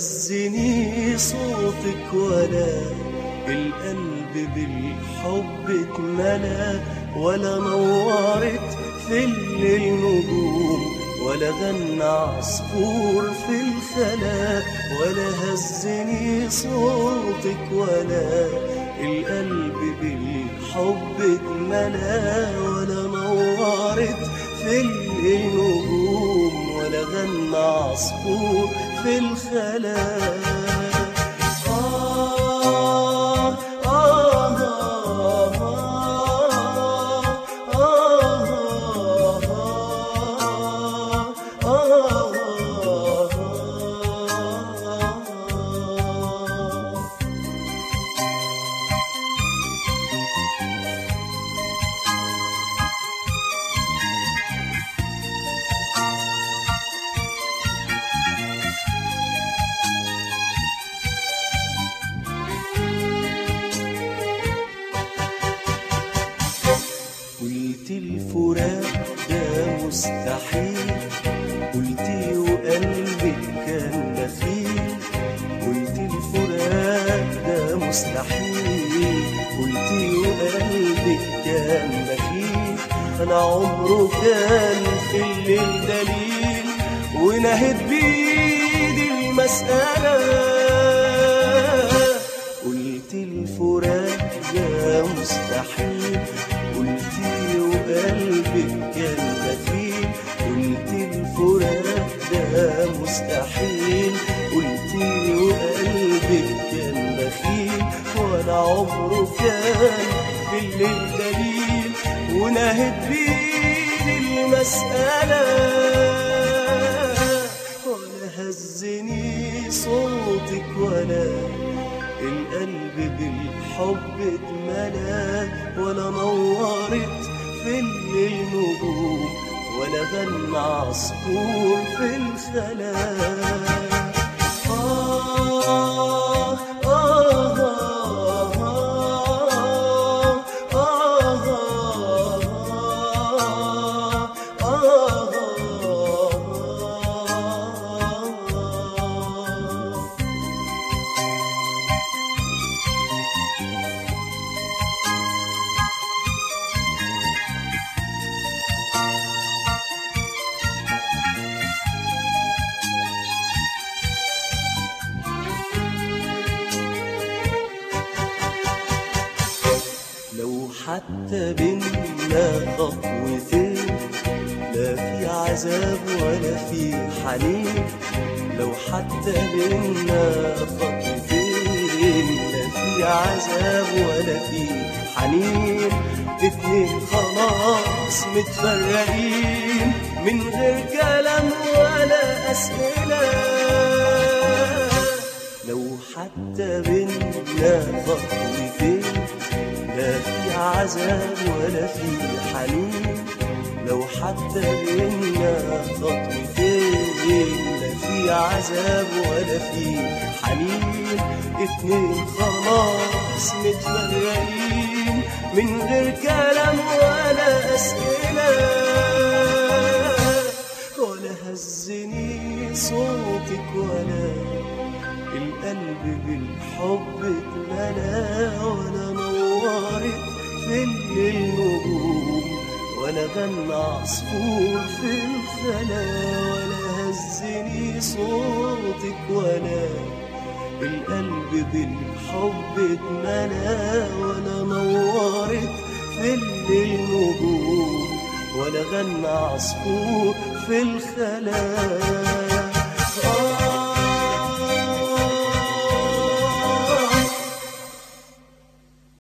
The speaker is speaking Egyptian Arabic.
هزني صوتك ولا القلب بالحب اتملى ولا نورت في الليل نجوم ولا غنى عصفور في الخلا ولا هزني صوتك ولا القلب بالحب اتملى ولا نورت في الليل نجوم ولا غنى عصفور في الخلا آه آه قلت الفراق ده مستحيل قلتي وقلبك كان بخيل قلت الفراق ده مستحيل قلتي وقلبك كان بخيل انا عمره كان في الليل دليل ونهد بيدي المسألة قلت الفراق ده مستحيل قلتي وقلبك كان بخيل قلت الفراق ده مستحيل قلتي وقلبك كان بخيل ولا عمره كان في الليل دليل ونهد بيه المسألة ولا هزني صوتك ولا القلب بالحب اتملى ولا نورت في الليل نجوم ولا غنى عصفور في الخلا آه آه آه آه لو حتى بينا خطوتين لا في عذاب ولا في حنين لو حتى بينا خطوتين لا في عذاب ولا في حنين اتنين خلاص متفرقين من غير كلام ولا أسئلة لو حتى بينا خطوتين لا في عذاب ولا في حنين لو حتى بينا خطوتين لا في عذاب ولا في حنين اتنين خلاص متفرقين من غير كلام ولا أسئلة ولا هزني صوتك ولا القلب بالحب اتملى ولا نورت في الليل نجوم ولا غنى عصفور في الخلا ولا هزني صوتك ولا القلب بالحب اتملى ولا نورت في الليل نجوم ولا غنى عصفور في الخلا